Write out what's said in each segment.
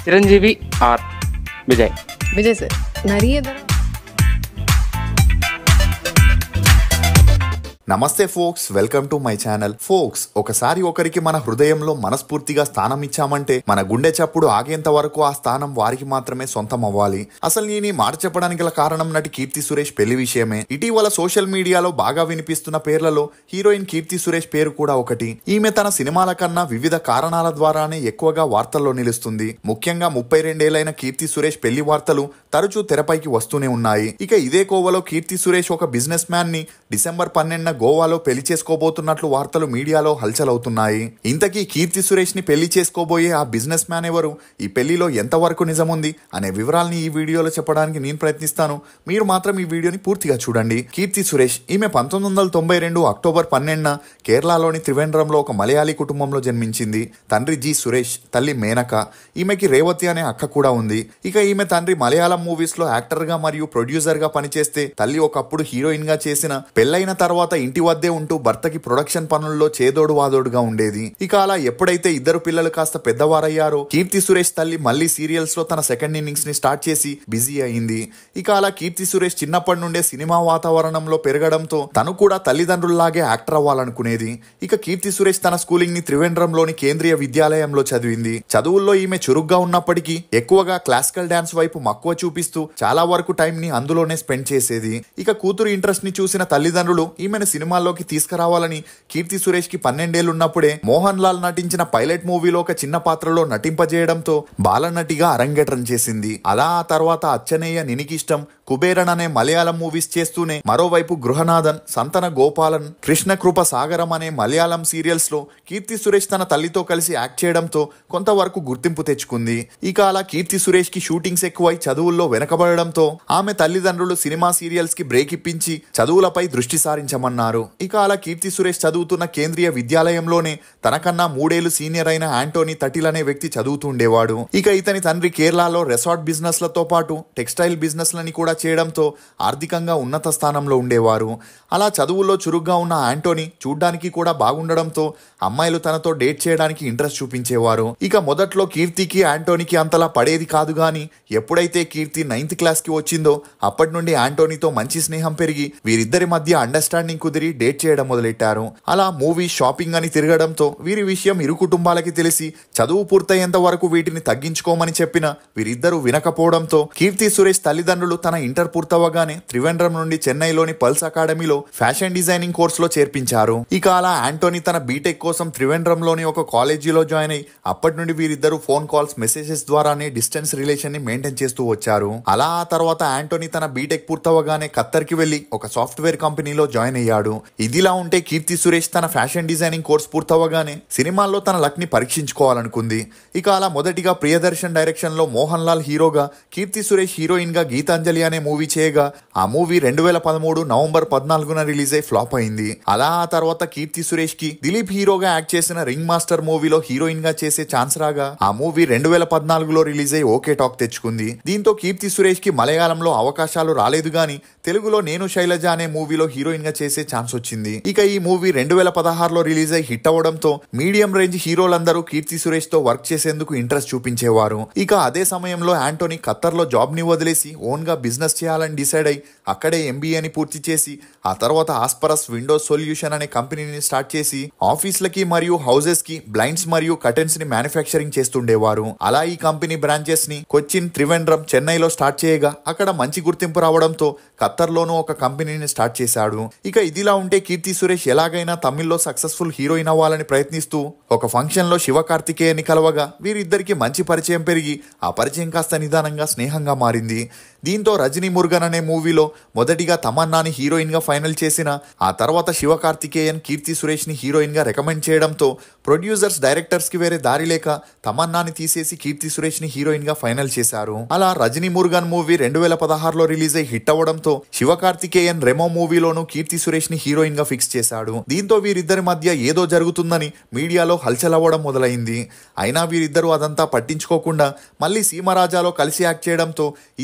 Chiranjeevi R Vijay Vijay sir நிறைய தடவை నమస్తే folks welcome to my channel folks ఒకసారి ఒకరికి మన హృదయంలో మనస్ఫూర్తిగా స్థానం ఇచ్చామంటే మన గుండె చప్పుడు ఆగేంత వరకు ఆ స్థానం వారికి మాత్రమే సొంతం అవ్వాలి అసలు నేను ఈ మాట చెప్పడానికి గల కారణం నటి కీర్తి సురేష్ పెళ్లి విషయమే ఇటీవల సోషల్ మీడియాలో బాగా వినిపిస్తున్న పేర్లలో హీరోయిన్ కీర్తి సురేష్ పేరు కూడా ఒకటి ఈమె తన సినిమాల కన్నా వివిధ కారణాల ద్వారానే ఎక్కువగా వార్తల్లో నిలుస్తుంది ముఖ్యంగా ముప్పై రెండేళ్లైన కీర్తి సురేష్ పెళ్లి వార్తలు తరచూ తెరపైకి వస్తూనే ఉన్నాయి ఇక ఇదే కోవలో కీర్తి సురేష్ ఒక బిజినెస్ మ్యాన్ ని డిసెంబర్ పన్నెండున గోవాలో పెళ్లి చేసుకోబోతున్నట్లు వార్తలు మీడియాలో హల్చల్ అవుతున్నాయి ఇంతకీ కీర్తి సురేష్ ని పెళ్లి చేసుకోబోయే ఆ బిజినెస్ మ్యాన్ ఎవరు ఈ పెళ్లిలో ఎంతవరకు నిజముంది అనే వివరాల్ని ఈ వీడియోలో చెప్పడానికి నేను ప్రయత్నిస్తాను మీరు మాత్రం ఈ వీడియోని పూర్తిగా చూడండి కీర్తి సురేష్ ఈమె పంతొమ్మిది వందల తొంభై రెండు అక్టోబర్ పన్నెండున కేరళలోని త్రివేంద్రంలో ఒక మలయాళీ కుటుంబంలో జన్మించింది తండ్రి జి సురేష్ తల్లి మేనక ఈమెకి రేవతి అనే అక్క కూడా ఉంది ఇక ఈమె తండ్రి మలయాళం మూవీస్ లో యాక్టర్ గా మరియు ప్రొడ్యూసర్ గా పనిచేస్తే తల్లి ఒకప్పుడు హీరోయిన్ గా చేసిన పెళ్లైన తర్వాత ఇంటి వద్దే ఉంటూ భర్తకి ప్రొడక్షన్ పనుల్లో చేదోడు వాదోడుగా ఉండేది ఇక అలా ఎప్పుడైతే ఇద్దరు పిల్లలు కాస్త పెద్దవారయ్యారో కీర్తి సురేష్ తల్లి మళ్ళీ సీరియల్స్ లో తన సెకండ్ ఇన్నింగ్స్ ని స్టార్ట్ చేసి బిజీ అయింది ఇక అలా కీర్తి సురేష్ చిన్నప్పటి నుండే సినిమా వాతావరణంలో పెరగడంతో తను కూడా తల్లిదండ్రుల్లాగే యాక్టర్ అవ్వాలనుకునేది ఇక కీర్తి సురేష్ తన స్కూలింగ్ ని త్రివేంద్రంలోని కేంద్రీయ విద్యాలయంలో చదివింది చదువుల్లో ఈమె చురుగ్గా ఉన్నప్పటికీ ఎక్కువగా క్లాసికల్ డాన్స్ వైపు మక్కువ చూపిస్తూ చాలా వరకు టైం ని అందులోనే స్పెండ్ చేసేది ఇక కూతురు ఇంట్రెస్ట్ ని చూసిన తల్లిదండ్రులు ఈమెను సినిమాల్లోకి తీసుకురావాలని కీర్తి సురేష్ కి పన్నెండేళ్లు ఉన్నప్పుడే మోహన్ లాల్ నటించిన పైలట్ మూవీలో ఒక చిన్న పాత్రలో నటింపజేయడంతో బాలనటిగా అరంగేట్రం చేసింది అలా ఆ తర్వాత అచ్చనయ్య నినికిష్టం కుబేరన్ అనే మలయాళం మూవీస్ చేస్తూనే మరోవైపు గృహనాథన్ సంతన గోపాలన్ కృష్ణకృప సాగరం అనే మలయాళం సీరియల్స్ లో కీర్తి సురేష్ తన తల్లితో కలిసి యాక్ట్ చేయడంతో కొంతవరకు గుర్తింపు తెచ్చుకుంది ఇక అలా కీర్తి సురేష్ కి షూటింగ్స్ ఎక్కువై చదువుల్లో వెనకబడడంతో ఆమె తల్లిదండ్రులు సినిమా సీరియల్స్ కి బ్రేక్ ఇప్పించి చదువులపై దృష్టి సారించమన్నారు ఇక అలా కీర్తి సురేష్ చదువుతున్న కేంద్రీయ విద్యాలయంలోనే తనకన్నా మూడేళ్లు సీనియర్ అయిన ఆంటోనీ తటిల్ అనే వ్యక్తి చదువుతుండేవాడు ఇక ఇతని తండ్రి కేరళలో రెసార్ట్ బిజినెస్ లతో పాటు టెక్స్టైల్ బిజినెస్ లని కూడా చేయడంతో ఆర్థికంగా ఉన్నత స్థానంలో ఉండేవారు అలా చదువుల్లో చురుగ్గా ఉన్న ఆంటోనీ చూడ్డానికి కూడా బాగుండడంతో అమ్మాయిలు తనతో డేట్ చేయడానికి ఇంట్రెస్ట్ చూపించేవారు ఇక మొదట్లో కీర్తికి ఆంటోనీకి అంతలా పడేది కాదు గాని ఎప్పుడైతే కీర్తి నైన్త్ క్లాస్ కి వచ్చిందో అప్పటి నుండి ఆంటోనీతో మంచి స్నేహం పెరిగి వీరిద్దరి మధ్య అండర్స్టాండింగ్ కుదిరి డేట్ చేయడం మొదలెట్టారు అలా మూవీ షాపింగ్ అని తిరగడంతో వీరి విషయం ఇరు కుటుంబాలకి తెలిసి చదువు పూర్తయ్యేంత వరకు వీటిని తగ్గించుకోమని చెప్పిన వీరిద్దరూ వినకపోవడంతో కీర్తి సురేష్ తల్లిదండ్రులు తన ఇంటర్ పూర్తవగానే త్రివేంద్రం నుండి చెన్నైలోని పల్స్ అకాడమీలో ఫ్యాషన్ డిజైనింగ్ కోర్సులో చేర్పించారు ఇక అలా ఆంటోనీ తన బీటెక్ కోసం త్రివేంద్రంలోని ఒక కాలేజీలో జాయిన్ అయి అప్పటి నుండి వీరిద్దరు ఫోన్ కాల్స్ మెసేజెస్ ద్వారానే డిస్టెన్స్ రిలేషన్ ని మెయింటైన్ చేస్తూ వచ్చారు అలా ఆ తర్వాత ఆంటోనీ తన బీటెక్ పూర్తవగానే ఖత్తర్కి వెళ్లి ఒక సాఫ్ట్వేర్ కంపెనీలో జాయిన్ అయ్యాడు ఇదిలా ఉంటే కీర్తి సురేష్ తన ఫ్యాషన్ డిజైనింగ్ కోర్స్ పూర్తవగానే సినిమాల్లో తన లక్ ని పరీక్షించుకోవాలనుకుంది ఇక అలా మొదటిగా ప్రియదర్శన్ డైరెక్షన్ లో మోహన్ లాల్ హీరోగా కీర్తి సురేష్ హీరోయిన్ గా గీతాంజలి అనే మూవీ చేయగా ఆ మూవీ రెండు వేల పదమూడు నవంబర్ పద్నాలుగున రిలీజ్ అయి ఫ్లాప్ అయింది అలా ఆ తర్వాత కీర్తి సురేష్ కి దిలీప్ హీరోగా యాక్ట్ చేసిన రింగ్ మాస్టర్ మూవీలో హీరోయిన్ గా చేసే ఛాన్స్ రాగా ఆ మూవీ రెండు వేల పద్నాలుగులో రిలీజ్ అయి ఓకే టాక్ తెచ్చుకుంది దీంతో కీర్తి సురేష్ కి మలయాళంలో అవకాశాలు రాలేదు గాని తెలుగులో నేను శైలజ అనే మూవీలో హీరోయిన్ గా చేసే ఛాన్స్ వచ్చింది ఇక ఈ మూవీ రెండు వేల పదహారులో రిలీజ్ అయి హిట్ అవ్వడంతో మీడియం రేంజ్ హీరోలందరూ కీర్తి సురేష్ తో వర్క్ చేసేందుకు ఇంట్రెస్ట్ చూపించేవారు ఇక అదే సమయంలో ఆంటోనీ ఖత్తర్ లో జాబ్ ని వదిలేసి ఓన్ గా బిజినెస్ చేయాలని డిసైడ్ అయి అక్కడే ఎంబీఏని పూర్తి చేసి ఆ తర్వాత ఆస్పరస్ విండోస్ సొల్యూషన్ అనే కంపెనీని స్టార్ట్ చేసి ఆఫీస్లకి మరియు హౌసెస్ కి బ్లైండ్స్ మరియు కటన్స్ ని మ్యానుఫ్యాక్చరింగ్ చేస్తుండేవారు అలా ఈ కంపెనీ బ్రాంచెస్ ని కొచ్చిన్ త్రివేంద్రం చెన్నైలో స్టార్ట్ చేయగా అక్కడ మంచి గుర్తింపు రావడంతో ఖత్తర్లోనూ ఒక కంపెనీని స్టార్ట్ చేశాడు ఇక ఇదిలా ఉంటే కీర్తి సురేష్ ఎలాగైనా తమిళ్లో సక్సెస్ఫుల్ హీరోయిన్ అవ్వాలని ప్రయత్నిస్తూ ఒక ఫంక్షన్ లో శివ కార్తికేయని కలవగా వీరిద్దరికి మంచి పరిచయం పెరిగి ఆ పరిచయం కాస్త నిదానంగా స్నేహంగా మారింది దీంతో రజనీ మురుగన్ అనే మూవీలో మొదటిగా తమన్నాని హీరోయిన్ గా ఫైనల్ చేసిన ఆ తర్వాత శివ కార్తికేయన్ కీర్తి సురేష్ ని హీరోయిన్ గా రికమెండ్ చేయడంతో ప్రొడ్యూసర్స్ డైరెక్టర్స్ కి వేరే దారి లేక తమన్నాని తీసేసి కీర్తి సురేష్ ని హీరోయిన్ గా ఫైనల్ చేశారు అలా రజనీ మురుగన్ మూవీ రెండు వేల పదహారులో రిలీజ్ అయి హిట్ అవ్వడంతో శివ కార్తికేయన్ రెమో మూవీలోనూ కీర్తి సురేష్ ని హీరోయిన్ గా ఫిక్స్ చేశాడు దీంతో వీరిద్దరి మధ్య ఏదో జరుగుతుందని మీడియాలో హల్చల్ అవ్వడం మొదలైంది అయినా వీరిద్దరూ అదంతా పట్టించుకోకుండా మళ్ళీ సీమరాజాలో కలిసి యాక్ట్ చేయడంతో ఇదే విషయం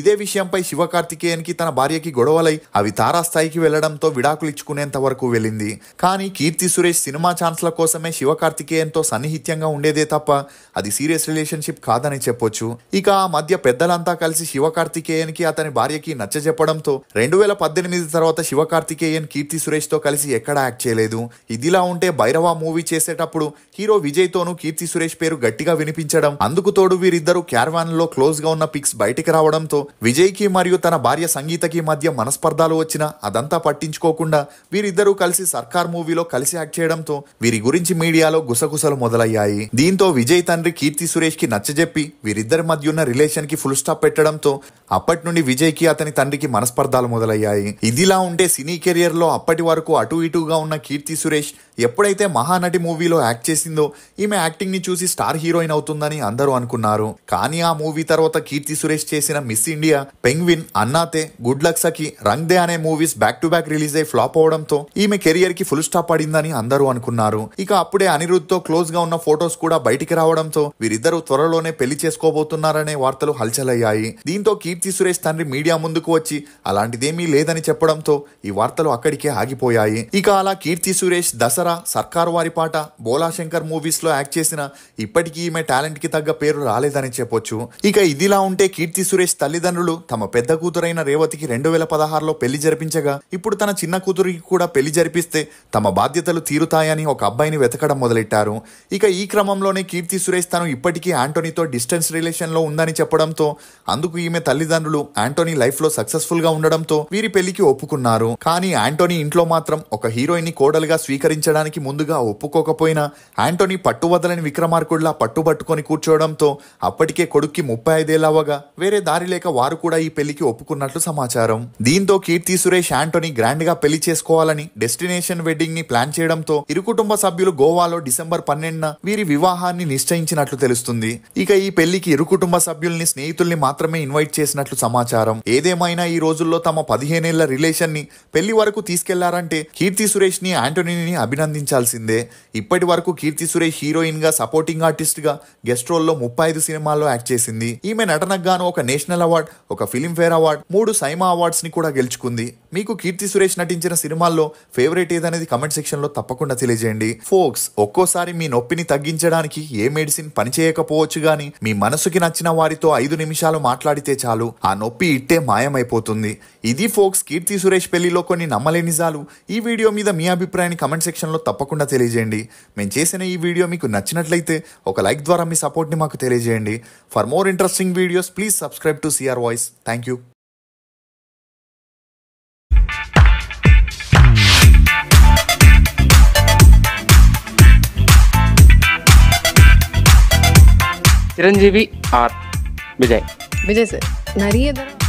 విషయంపై శివకార్తికేయన్ కి తన భార్యకి గొడవలై అవి తారాస్థాయికి వెళ్లడంతో విడాకులు ఇచ్చుకునేంత వరకు వెళ్ళింది కానీ కీర్తి సురేష్ సినిమా ఛాన్స్ల కోసమే శివకార్తికేయన్ తో సన్నిహిత్యంగా ఉండేదే తప్ప అది సీరియస్ రిలేషన్షిప్ కాదని చెప్పొచ్చు ఇక ఆ మధ్య పెద్దలంతా కలిసి శివకార్తికేయన్ కి అతని భార్యకి నచ్చజెప్పడంతో రెండు వేల పద్దెనిమిది తర్వాత శివకార్తికేయన్ కీర్తి సురేష్ తో కలిసి ఎక్కడా యాక్ట్ చేయలేదు ఇదిలా ఉంటే భైరవ మూవీ చేసేటప్పుడు హీరో విజయ్ తోనూ కీర్తి సురేష్ పేరు గట్టిగా వినిపించడం అందుకు తోడు వీరిద్దరూ క్యారవాన్ లో క్లోజ్ గా ఉన్న పిక్స్ బయటికి రావడంతో విజయ్ కి మరియు తన భార్య సంగీతకి మధ్య మనస్పర్ధాలు వచ్చినా అదంతా పట్టించుకోకుండా వీరిద్దరూ కలిసి సర్కార్ మూవీలో కలిసి యాక్ట్ చేయడంతో వీరి గురించి మీడియాలో గుసగుసలు మొదలయ్యాయి దీంతో విజయ్ తండ్రి కీర్తి సురేష్ కి నచ్చజెప్పి వీరిద్దరి మధ్య ఉన్న రిలేషన్ కి ఫుల్ స్టాప్ పెట్టడంతో అప్పటి నుండి విజయ్ కి అతని తండ్రికి మనస్పర్ధాలు మొదలయ్యాయి ఇదిలా ఉంటే సినీ కెరియర్ లో అప్పటి వరకు అటు ఇటుగా ఉన్న కీర్తి సురేష్ ఎప్పుడైతే మహానటి మూవీలో యాక్ట్ చేసిందో ఈమె యాక్టింగ్ ని చూసి స్టార్ హీరోయిన్ అవుతుందని అందరూ అనుకున్నారు కానీ ఆ మూవీ తర్వాత కీర్తి సురేష్ చేసిన Miss India Penguin Annaatthe good luck Sakhi Rang De అనే movies back to back release అయి ఫ్లాప్ అవడంతో ఈమె కెరియర్ కి ఫుల్ స్టాప్ పడిందని అందరూ అనుకున్నారు ఇక అప్పుడే అనిరుద్ తో క్లోజ్ గా ఉన్న ఫోటోస్ కూడా బయటికి రావడంతో వీరిద్దరూ త్వరలోనే పెళ్లి చేసుకోబోతున్నారనే వార్తలు హల్చలయ్యాయి దీంతో కీర్తి సురేష్ తండ్రి మీడియా ముందుకు వచ్చి అలాంటిదేమీ లేదని చెప్పడంతో ఈ వార్తలు అక్కడికే ఆగిపోయాయి ఇక అలా కీర్తి సురేష్ దసరా సర్కార్ వారి పాట బోలాశంకర్ మూవీస్ లో యాక్ట్ చేసిన ఇప్పటికీ ఈమె టాలెంట్ కి తగ్గ పేరు రాలేదని చెప్పొచ్చు ఇక ఇదిలా ఉంటే కీర్తి సురేష్ తల్లిదండ్రులు తమ పెద్ద కూతురైన రేవతికి రెండు వేల పదహారులో పెళ్లి జరిపించగా ఇప్పుడు తన చిన్న కూతురికి కూడా పెళ్లి జరిపిస్తే తమ బాధ్యతలు తీరుతాయని ఒక అబ్బాయిని వెతకడం మొదలెట్టారు ఇక ఈ క్రమంలోనే కీర్తి సురేష్ తను ఇప్పటికీ యాంటోనీతో డిస్టెన్స్ రిలేషన్ లో ఉందని చెప్పడంతో అందుకు ఈమె తల్లిదండ్రులు యాంటోనీ లైఫ్ లో సక్సెస్ఫుల్ గా ఉండడంతో వీరి పెళ్లికి ఒప్పుకున్నారు కానీ యాంటోనీ ఇంట్లో మాత్రం ఒక హీరోయిన్ ని కోడలుగా స్వీకరించడానికి ముందుగా ఒప్పుకోకపోయినా యాంటోనీ పట్టువదలని విక్రమార్కుడిలా పట్టుబట్టుకొని కూర్చోవడంతో అప్పటికే కొడుక్కి ముప్పై ఐదేళ్ళు అవ్వగా వేరే దారి లేక వారు కూడా ఈ పెళ్లికి ఒప్పుకున్నట్లు సమాచారం దీంతో కీర్తి సురేష్ యాంటోనీ గ్రాండ్ గా పెళ్లి చేసుకోవాలని డెస్టినేషన్ వెడ్డింగ్ ని ప్లాన్ చేయడంతో ఇరు కుటుంబ సభ్యులు గోవాలో డిసెంబర్ పన్నెండున వీరి వివాహాన్ని నిశ్చయించినట్లు తెలుస్తుంది ఇక ఈ పెళ్లికి ఇరు కుటుంబ సభ్యుల్ని స్నేహితుల్ని మాత్రమే ఇన్వైట్ చేసినట్లు సమాచారం ఏదేమైనా ఈ రోజుల్లో తమ పదిహేనేళ్ల రిలేషన్ ని పెళ్లి వరకు తీసుకెళ్లారంటే కీర్తి సురేష్ ని యాంటోనీని అభినందించాల్సిందే ఇప్పటి వరకు కీర్తి సురేష్ హీరోయిన్ గా సపోర్టింగ్ ఆర్టిస్ట్ గా గెస్ట్ రోల్ లో ముప్పై ఐదు సినిమాల్లో యాక్ట్ చేసింది ఈమె నటనకు గాను ఒక నేషనల్ అవార్డ్ ఒక ఫిలిం ఫేర్ అవార్డ్ మూడు సైమా అవార్డ్స్ ని కూడా గెలుచుకుంది మీకు కీర్తి సురేష్ నటించిన సినిమాల్లో ఫేవరెట్ ఏదనేది కమెంట్ సెక్షన్ లో తప్పకుండా తెలియజేయండి ఫోక్స్ ఒక్కోసారి మీ నొప్పిని తగ్గించడానికి ఏ మెడిసిన్ పనిచేయకపోవచ్చు గాని మీ మనసుకి నచ్చిన వారితో ఐదు నిమిషాలు మాట్లాడితే చాలు ఆ నొప్పి ఇట్టే మాయమైపోతుంది ఇది ఫోక్స్ కీర్తి సురేష్ పెళ్లిలో కొన్ని నమ్మలేని నిజాలు ఈ వీడియో మీద మీ అభిప్రాయాన్ని కమెంట్ సెక్షన్ లో తప్పకుండా తెలియజేయండి మేము చేసిన ఈ వీడియో మీకు నచ్చినట్లయితే ఒక లైక్ ద్వారా మీ సపోర్ట్ ని మాకు తెలియజేయండి for more interesting videos please subscribe to CR voice thank you Chiranjeevi R Vijay Vijay sir நிறைய தடவை